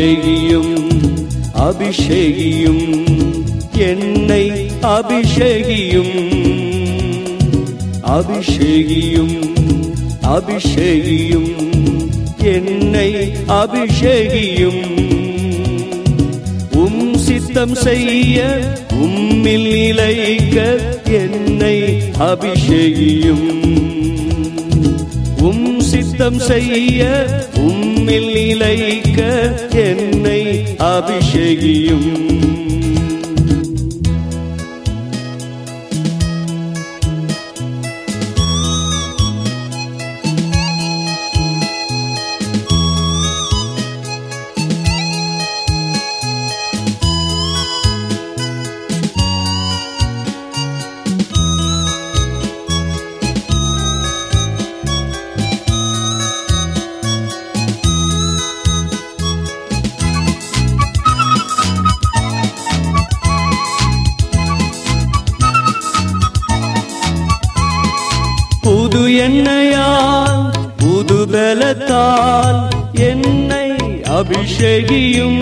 அபிஷேகியும் அபிஷேகியும் என்னை அபிஷேகியும் அபிஷேகியும் அபிஷேகியும் என்னை அபிஷேகியும் உம் சித்தம் செய்ய உம்மில் நிலைக்க என்னை அபிஷேகியும் உம் சித்தம் செய்ய உம்மில் நிலைக்க என்னை அபிஷேகியும் புது எண்ணெயால் புது பலத்தால் என்னை அபிஷேகியும்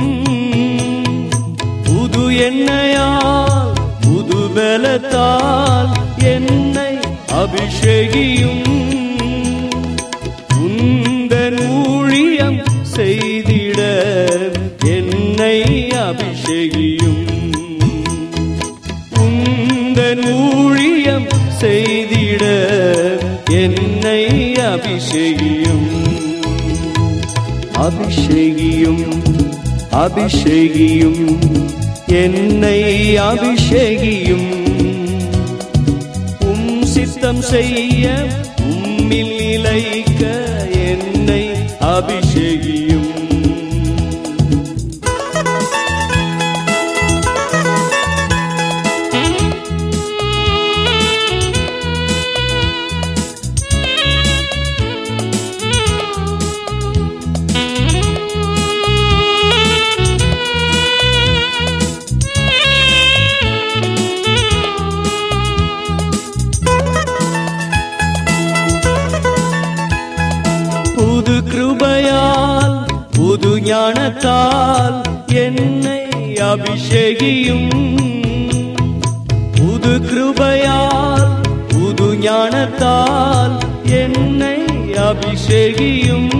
புது எண்ணெயால் புது பலத்தால் என்னை அபிஷேகியும் உந்தன் ஊழியம் செய்திட என்னை அபிஷேகியும் உந்தன் ஊழியம் செய்திட என்னை அபிஷேகியும் அபிஷேகியும் அபிஷேகியும் என்னை அபிஷேகியும் உம் சித்தம் செய்ய உம்மில் நிலைக்க என்னை அபிஷேகியும் புது கிருபையால் புது ஞானத்தால் என்னை அபிஷேகியும் புது கிருபையால் புது ஞானத்தால் என்னை அபிஷேகியும்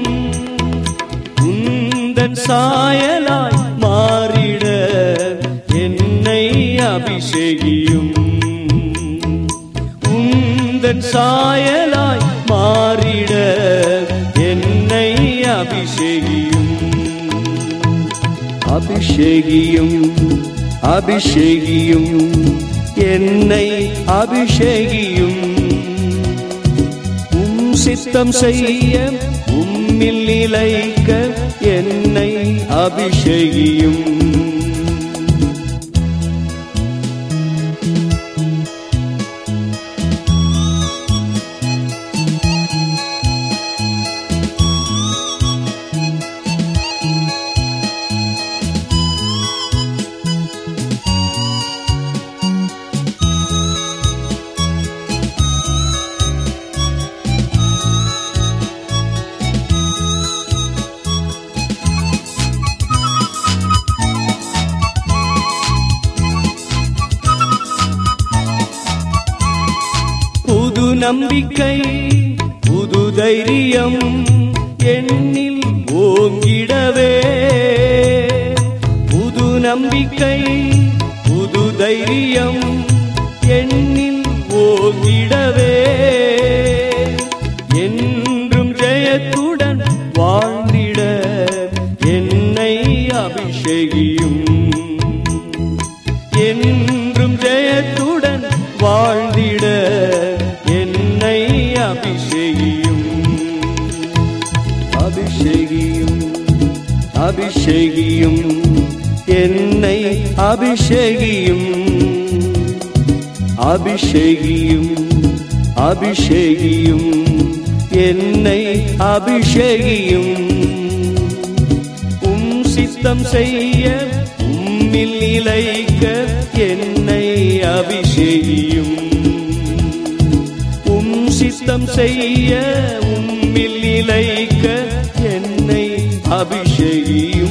உந்தன் சாயலாய் மாறிட என்னை அபிஷேகியும் உந்தன் சாயலாய் மாறிட என்னை அபிஷேகியும் அபிஷேகியும் அபிஷேகியும் என்னை அபிஷேகியும் உம் சித்தம் செய்ய உம்மில் நிலைக்க என்னை அபிஷேகியும் புது நம்பிக்கை புது தைரியம் என்னில் ஓங்கிடவே புது நம்பிக்கை புது தைரியம் என்னில் ஓங்கிடவே என்றும் ஜெயத்துடன் வாழ்ந்திட என்னை அபிஷேகியும் என்றும் ஜெயத்துடன் வாழ்ந்திட என்னை அபிஷேகியும் அபிஷேகியும் அபிஷேகியும் என்னை அபிஷேகியும் அபிஷேகியும் அபிஷேகியும் என்னை அபிஷேகியும் உம் சித்தம் செய்ய உம்மில் நிலைக்க என்னை அபிஷேகியும் உம் சித்தம் செய்ய உம்மில் நிலைக்க என்னை அபிஷேகியும்